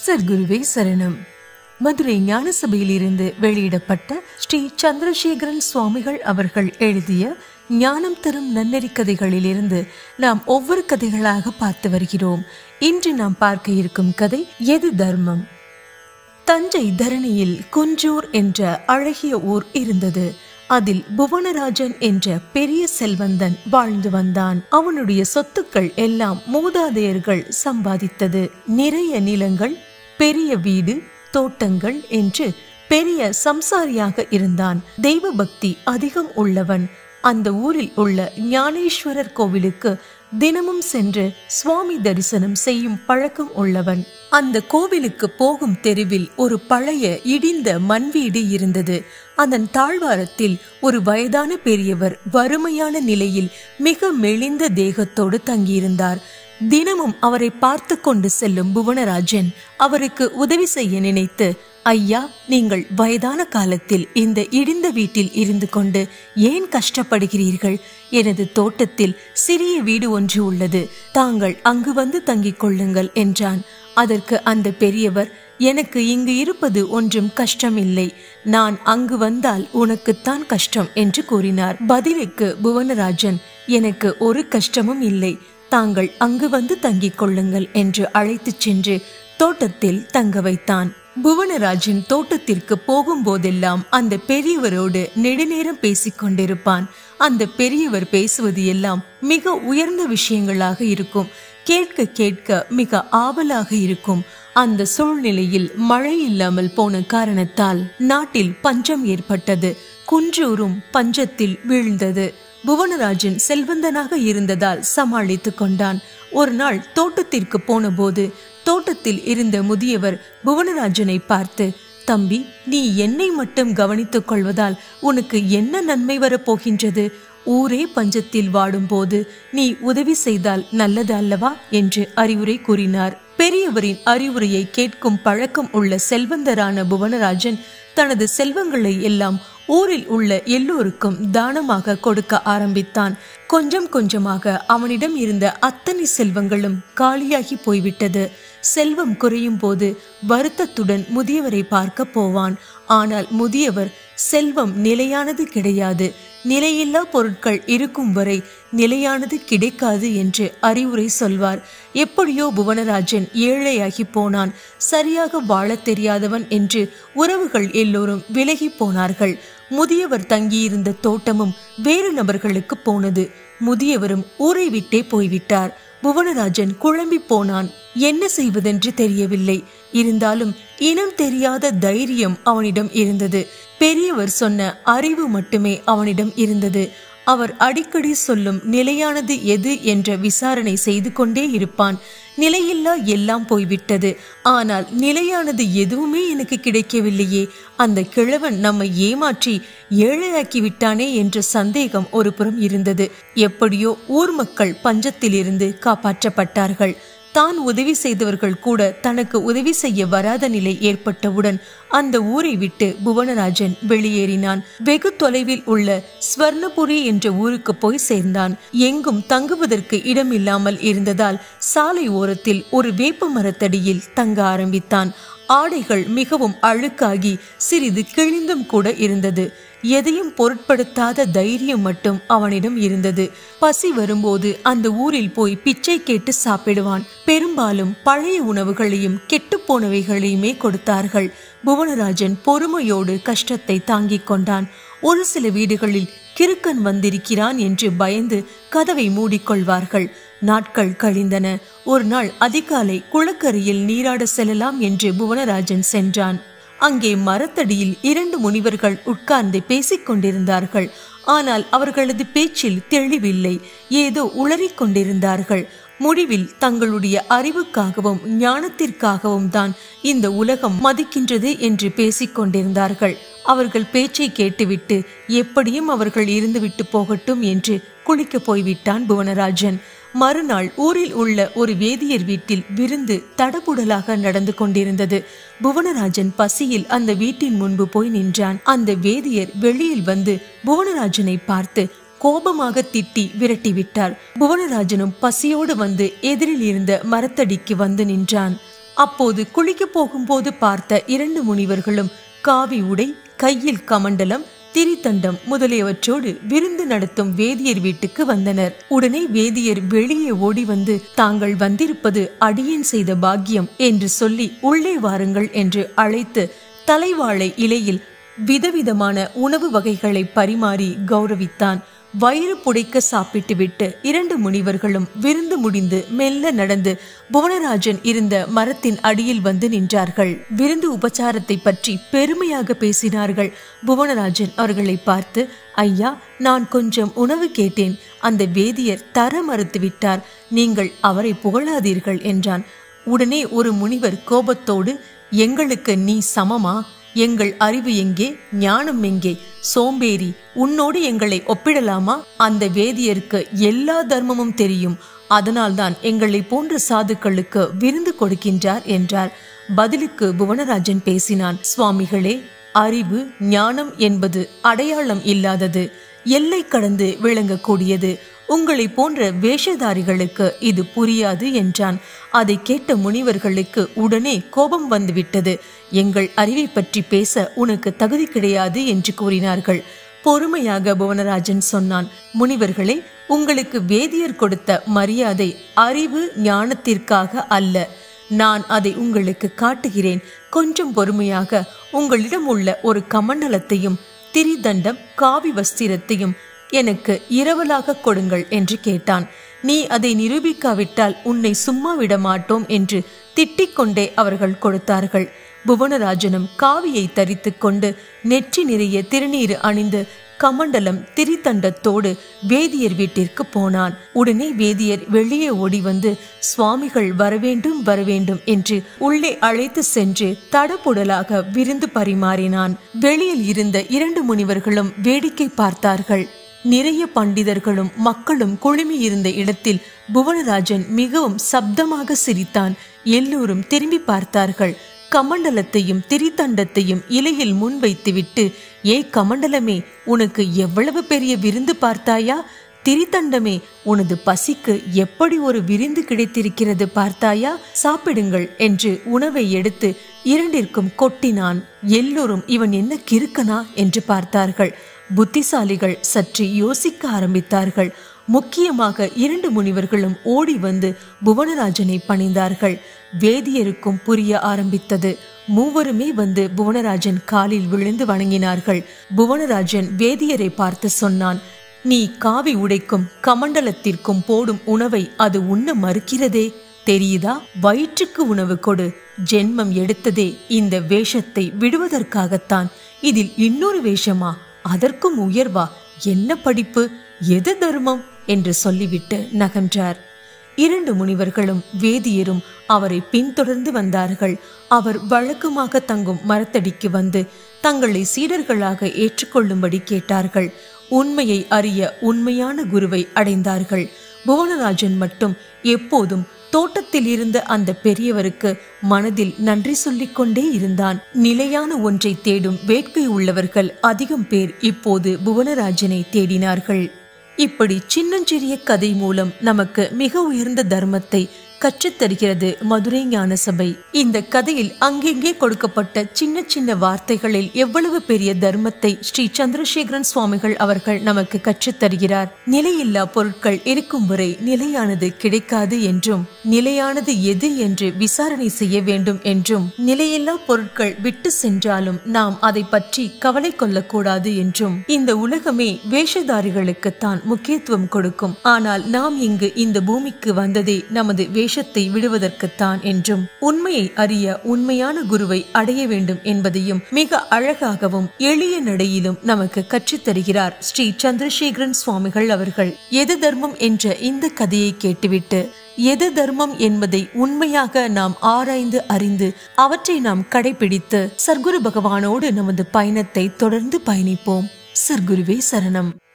சர்க்குருவே சரணம் மதுரை ஞான சபையிலிருந்து வெளியிடப்பட்ட ஸ்ரீ சந்திரசேகரன் சுவாமிகள் அவர்கள் எழுதிய ஞானம் தரும் நன்னெறி கதைகளிலிருந்து நாம் ஒவ்வொரு கதைகளாக பார்த்து வருகிறோம் இன்று நாம் பார்க்க இருக்கும் கதை எது தர்மம் தஞ்சை தரணியில் குன்றூர் என்ற அழகிய ஊர் இருந்தது அதில் புவனராஜன் என்ற பெரிய செல்வந்தன் வாழ்ந்து வந்தான் அவனுடைய சொத்துக்கள் எல்லாம் மூதாதையர்கள் சம்பாதித்தது நிறைய நிலங்கள் பெரிய வீடு தோட்டங்கள் என்று பெரிய சம்சாரியாக இருந்தான் தெய்வ பக்தி அதிகம் உள்ளவன் அந்த ஊரில் உள்ள ஞானேஸ்வரர் கோவிலுக்கு தினமும் சென்று சுவாமி தரிசனம் செய்யும் பழக்கம் உள்ளவன் அந்த கோவிலுக்கு போகும் தெருவில் ஒரு பழைய இடிந்த மண் வீடு இருந்தது அதன் தாழ்வாரத்தில் ஒரு வயதான பெரியவர் வறுமையான நிலையில் மிக மெலிந்த தேகத்தோடு தங்கியிருந்தார் தினமும் அவரை பார்த்து கொண்டு செல்லும் புவனராஜன் அவருக்கு உதவி செய்ய நினைத்து ஐயா நீங்கள் வயதான காலத்தில் இந்த இடிந்த வீட்டில் இருந்து கொண்டு ஏன் கஷ்டப்படுகிறீர்கள் எனது தோட்டத்தில் சிறிய வீடு ஒன்று உள்ளது தாங்கள் அங்கு வந்து தங்கிக் கொள்ளுங்கள் என்றான் அதற்கு அந்த பெரியவர் எனக்கு இங்கு இருப்பது ஒன்றும் கஷ்டமில்லை நான் அங்கு வந்தால் உனக்குத்தான் கஷ்டம் என்று கூறினார் பதிலுக்கு புவனராஜன் எனக்கு ஒரு கஷ்டமும் இல்லை தாங்கள் அங்கு வந்து தங்கிக் கொள்ளுங்கள் என்று அழைத்துச் சென்று தோட்டத்தில் தங்க வைத்தான் புவனராஜன் தோட்டத்திற்கு போகும்போதெல்லாம் அந்த பெரியவரோடு நெடுநேரம் பேசிக் கொண்டிருப்பான் அந்த பெரியவர் பேசுவது எல்லாம் மிக உயர்ந்த விஷயங்களாக இருக்கும் கேட்க கேட்க மிக ஆவலாக இருக்கும் அந்த சூழ்நிலையில் மழை இல்லாமல் போன காரணத்தால் நாட்டில் பஞ்சம் ஏற்பட்டது குன்றூரும் பஞ்சத்தில் வீழ்ந்தது புவனராஜன் செல்வந்தனாக இருந்ததால் சமாளித்துக் கொண்டான் ஒரு நாள் தோட்டத்திற்கு போனபோது தோட்டத்தில் இருந்த முதியவர் புவனராஜனை பார்த்து தம்பி நீ என்னை மட்டும் கவனித்துக் கொள்வதால் உனக்கு என்ன நன்மை வரப்போகின்றது ஊரே பஞ்சத்தில் வாடும்போது நீ உதவி செய்தால் நல்லது அல்லவா என்று அறிவுரை கூறினார் பெரியவரின் அறிவுரையை கேட்கும் பழக்கம் உள்ள செல்வந்தரான புவனராஜன் தனது செல்வங்களை எல்லாம் ஊரில் உள்ள எல்லோருக்கும் தானமாக கொடுக்க ஆரம்பித்தான் கொஞ்சம் கொஞ்சமாக அவனிடம் இருந்த அத்தனை செல்வங்களும் காலியாகி போய்விட்டது செல்வம் குறையும் போது வருத்தத்துடன் முதியவரை பார்க்க போவான் ஆனால் முதியவர் செல்வம் நிலையானது கிடையாது நிலையில்லா பொருட்கள் இருக்கும் வரை நிலையானது கிடைக்காது என்று அறிவுரை சொல்வார் எப்படியோ புவனராஜன் ஏழையாகி போனான் சரியாக வாழத் தெரியாதவன் என்று உறவுகள் எல்லோரும் விலகி போனார்கள் முதியவர் தங்கியிருந்த தோட்டமும் வேறு நபர்களுக்கு போனது முதியவரும் ஊரை விட்டே போய்விட்டார் புவனராஜன் குழம்பி போனான் என்ன செய்வதென்று தெரியவில்லை இருந்தாலும் இனம் தெரியாத தைரியம் அவனிடம் இருந்தது பெரியவர் சொன்ன அறிவு மட்டுமே அவனிடம் இருந்தது அவர் அடிக்கடி சொல்லும் நிலையானது எது என்ற விசாரணை செய்து கொண்டே இருப்பான் நிலையில்லா எல்லாம் போய்விட்டது ஆனால் நிலையானது எதுவுமே எனக்கு கிடைக்கவில்லையே அந்த கிழவன் நம்மை ஏமாற்றி ஏழையாக்கி விட்டானே என்ற சந்தேகம் ஒரு புறம் இருந்தது எப்படியோ ஊர் மக்கள் பஞ்சத்திலிருந்து காப்பாற்றப்பட்டார்கள் தான் உதவி செய்தவர்கள் கூட தனக்கு உதவி செய்ய வராத நிலை ஏற்பட்டவுடன் அந்த ஊரை விட்டு புவனராஜன் வெளியேறினான் வெகு தொலைவில் உள்ள ஸ்வர்ணபுரி என்ற ஊருக்கு போய் சேர்ந்தான் எங்கும் தங்குவதற்கு இடமில்லாமல் இருந்ததால் சாலை ஓரத்தில் ஒரு வேப்ப மரத்தடியில் தங்க ஆரம்பித்தான் ஆடைகள் மிகவும் அழுக்காகி சிறிது கிழிந்தும் கூட இருந்தது எதையும் பொருட்படுத்தாத தைரியம் மட்டும் அவனிடம் இருந்தது பசி வரும்போது அந்த ஊரில் போய் பிச்சை கேட்டு சாப்பிடுவான் பெரும்பாலும் பழைய உணவுகளையும் கெட்டுப்போனவைகளையுமே கொடுத்தார்கள் புவனராஜன் பொறுமையோடு கஷ்டத்தை தாங்கிக் கொண்டான் ஒரு சில வீடுகளில் கிறுக்கன் வந்திருக்கிறான் என்று பயந்து கதவை மூடிக்கொள்வார்கள் நாட்கள் கழிந்தன ஒரு நாள் அதிகாலை குளக்கரையில் நீராட செல்லலாம் என்று புவனராஜன் சென்றான் அங்கே மரத்தடியில் இரண்டு முனிவர்கள் உட்கார்ந்து பேசிக் கொண்டிருந்தார்கள் ஆனால் அவர்களது பேச்சில் தெளிவில்லை ஏதோ உளறிக் கொண்டிருந்தார்கள் முடிவில் தங்களுடைய அறிவுக்காகவும் ஞானத்திற்காகவும் தான் இந்த உலகம் மதிக்கின்றது என்று பேசிக் கொண்டிருந்தார்கள் அவர்கள் பேச்சை கேட்டுவிட்டு எப்படியும் அவர்கள் இருந்துவிட்டு போகட்டும் என்று குளிக்க போய்விட்டான் புவனராஜன் மறுநாள் ஊரில் உள்ள ஒரு வேதியர் வீட்டில் விருந்து தடபுடலாக நடந்து கொண்டிருந்தது புவனராஜன் பசியில் அந்த வீட்டின் முன்பு போய் நின்றான் அந்த வேதியர் வெளியில் வந்து புவனராஜனை பார்த்து கோபமாக திட்டி விரட்டிவிட்டார் புவனராஜனும் பசியோடு வந்து எதிரில் இருந்த மரத்தடிக்கு வந்து நின்றான் அப்போது குளிக்க போகும்போது பார்த்த இரண்டு முனிவர்களும் காவி உடை கையில் கமண்டலம் திரித்தண்டம் முதலியவற்றோடு விருந்து நடத்தும் வேதியர் வீட்டுக்கு வந்தனர் உடனே வேதியர் வெளியே ஓடி வந்து தாங்கள் வந்திருப்பது அடியேன் செய்த பாக்கியம் என்று சொல்லி உள்ளே வாருங்கள் என்று அழைத்து தலைவாழை இலையில் விதவிதமான உணவு வகைகளை பரிமாறி கௌரவித்தான் வயிறு புடைக்க சாப்பிட்டு விட்டு இரண்டு முனிவர்களும் விருந்து முடிந்து மெல்ல நடந்து புவனராஜன் இருந்த மரத்தின் அடியில் வந்து நின்றார்கள் விருந்து உபச்சாரத்தை பற்றி பெருமையாக பேசினார்கள் புவனராஜன் அவர்களை பார்த்து ஐயா நான் கொஞ்சம் உணவு கேட்டேன் அந்த வேதியர் தர மறுத்து விட்டார் நீங்கள் அவரை புகழாதீர்கள் என்றான் உடனே ஒரு முனிவர் கோபத்தோடு எங்களுக்கு நீ சமமா எங்கள் அறிவு எங்கே ஞானம் எங்கே சோம்பேறி உன்னோடு எங்களை ஒப்பிடலாமா அந்த வேதியருக்கு எல்லா தர்மமும் தெரியும் அதனால்தான் எங்களை போன்ற சாதுக்களுக்கு விருந்து கொடுக்கின்றார் என்றார் பதிலுக்கு புவனராஜன் பேசினான் சுவாமிகளே அறிவு ஞானம் என்பது அடையாளம் இல்லாதது எல்லை கடந்து விளங்கக்கூடியது உங்களை போன்ற வேஷதாரிகளுக்கு இது புரியாது என்றான் அதை கேட்ட முனிவர்களுக்கு உடனே கோபம் வந்துவிட்டது எங்கள் அறிவை பற்றி பேச உனக்கு தகுதி கிடையாது என்று கூறினார்கள் பொறுமையாக புவனராஜன் சொன்னான் முனிவர்களே உங்களுக்கு வேதியர் கொடுத்த மரியாதை அறிவு ஞானத்திற்காக அல்ல நான் அதை உங்களுக்கு காட்டுகிறேன் கொஞ்சம் பொறுமையாக உங்களிடம் உள்ள ஒரு கமண்டலத்தையும் திரிதண்டம் காவி வஸ்திரத்தையும் எனக்கு இரவலாக கொடுங்கள் என்று கேட்டான் நீ அதை நிரூபிக்காவிட்டால் உன்னை சும்மா விட மாட்டோம் என்று திட்டிக் கொண்டே அவர்கள் கொடுத்தார்கள் புவனராஜனும் காவியை தரித்துக் கொண்டு நெற்றி நிறைய திருநீர் அணிந்து கமண்டலம் திரிதண்டத்தோடு வேதியர் வீட்டிற்கு போனான் உடனே வேதியர் வெளியே ஓடி வந்து சுவாமிகள் வரவேண்டும் வரவேண்டும் என்று உள்ளே அழைத்து சென்று தடபுடலாக விருந்து பரிமாறினான் வெளியில் இருந்த இரண்டு முனிவர்களும் வேடிக்கை பார்த்தார்கள் நிறைய பண்டிதர்களும் மக்களும் குழுமி இருந்த இடத்தில் புவனராஜன் மிகவும் சப்தமாக சிரித்தான் எல்லோரும் திரும்பி பார்த்தார்கள் கமண்டலத்தையும் திரிதண்டத்தையும் இலையில் முன் வைத்துவிட்டு ஏ கமண்டலமே உனக்கு எவ்வளவு பெரிய விருந்து பார்த்தாயா திரிதண்டமே உனது பசிக்கு எப்படி ஒரு விருந்து கிடைத்திருக்கிறது பார்த்தாயா சாப்பிடுங்கள் என்று உணவை எடுத்து இரண்டிற்கும் கொட்டினான் எல்லோரும் இவன் என்ன கிறுக்கனா என்று பார்த்தார்கள் புத்திசாலிகள் சற்று யோசிக்க ஆரம்பித்தார்கள் முக்கியமாக இரண்டு முனிவர்களும் ஓடி வந்து புவனராஜனை பணிந்தார்கள் வேதியருக்கும் புரிய ஆரம்பித்தது மூவருமே வந்து புவனராஜன் காலில் விழுந்து வணங்கினார்கள் புவனராஜன் வேதியரை பார்த்து சொன்னான் நீ காவி உடைக்கும் கமண்டலத்திற்கும் போடும் உணவை அது உண்ண மறுக்கிறதே தெரியுதா வயிற்றுக்கு உணவு கொடு ஜென்மம் எடுத்ததே இந்த வேஷத்தை விடுவதற்காகத்தான் இதில் இன்னொரு வேஷமா அதற்கும் உயர்வா என்ன படிப்பு எது தர்மம் என்று சொல்லிவிட்டு நகன்றார் இரண்டு முனிவர்களும் வேதியரும் அவரை பின்தொடர்ந்து வந்தார்கள் அவர் வழக்கமாக தங்கும் மரத்தடிக்கு வந்து தங்களை சீடர்களாக ஏற்றுக்கொள்ளும்படி கேட்டார்கள் உண்மையை அறிய உண்மையான குருவை அடைந்தார்கள் புவனராஜன் மட்டும் எப்போதும் தோட்டத்தில் இருந்த அந்த பெரியவருக்கு மனதில் நன்றி சொல்லிக் கொண்டே இருந்தான் நிலையான ஒன்றை தேடும் வேட்கை உள்ளவர்கள் அதிகம் பேர் இப்போது புவனராஜனை தேடினார்கள் இப்படி சின்னஞ்சிறிய கதை மூலம் நமக்கு மிக உயர்ந்த தர்மத்தை கற்றுத்தருகிறது மதுரை ஞான சபை இந்த கதையில் அங்கெங்கே கொடுக்கப்பட்ட சின்ன சின்ன வார்த்தைகளில் எவ்வளவு பெரிய தர்மத்தை ஸ்ரீ சந்திரசேகரன் சுவாமிகள் அவர்கள் நமக்கு கற்றுத்தருகிறார் நிலையில்லா பொருட்கள் இருக்கும் வரை நிலையானது கிடைக்காது என்றும் நிலையானது எது என்று விசாரணை செய்ய வேண்டும் என்றும் நிலையில்லா பொருட்கள் விட்டு சென்றாலும் நாம் அதை பற்றி கவலை கொள்ளக்கூடாது என்றும் இந்த உலகமே வேஷதாரிகளுக்கு தான் முக்கியத்துவம் கொடுக்கும் ஆனால் நாம் இங்கு இந்த பூமிக்கு வந்ததே நமது வேஷத்தை விடுவதற்குத்தான் என்றும் உண்மையை அறிய உண்மையான குருவை அடைய வேண்டும் என்பதையும் மிக அழகாகவும் எளிய நடையிலும் நமக்கு கற்றுத்தருகிறார் ஸ்ரீ சந்திரசேகரன் சுவாமிகள் அவர்கள் எது தர்மம் என்ற இந்த கதையை கேட்டுவிட்டு எது தர்மம் என்பதை உண்மையாக நாம் ஆராய்ந்து அறிந்து அவற்றை நாம் கடைபிடித்து சர்க்குரு பகவானோடு நமது பயணத்தை தொடர்ந்து பயணிப்போம் சர்க்குருவே சரணம்